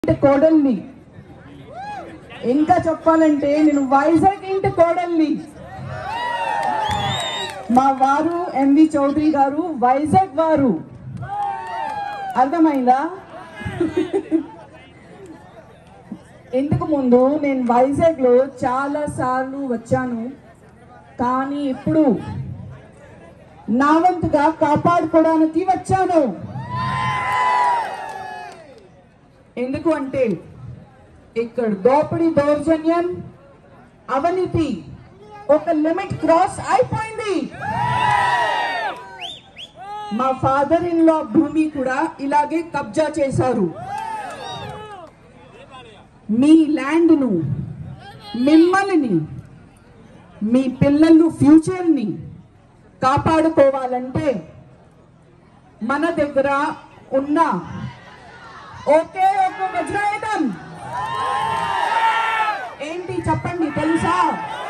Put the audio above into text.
ఇంటి కోడల్ని ఇంకా చెప్పాలంటే నేను వైజాగ్ ఇంటి కోడల్ని మా వారు ఎంవి చౌదరి గారు వైజాగ్ వారు అర్థమైందా ఇంతకు ముందు నేను వైజాగ్లో చాలా సార్లు వచ్చాను కానీ ఇప్పుడు నా వంతుగా కాపాడుకోవడానికి వచ్చాను ఎందుకు అంటే ఇక్కడ దోపిడీ దౌర్జన్యం అవినీతి ఒక లిమిట్ క్రాస్ అయిపోయింది మా ఫాదర్ ఇన్ లా భూమి కూడా ఇలాగే కబ్జా చేశారు మీ ల్యాండ్ను మిమ్మల్ని మీ పిల్లలు ఫ్యూచర్ని కాపాడుకోవాలంటే మన దగ్గర ఉన్న ఒకే ఒక వజ్రాయుధం ఏంటి చెప్పండి తెలుసు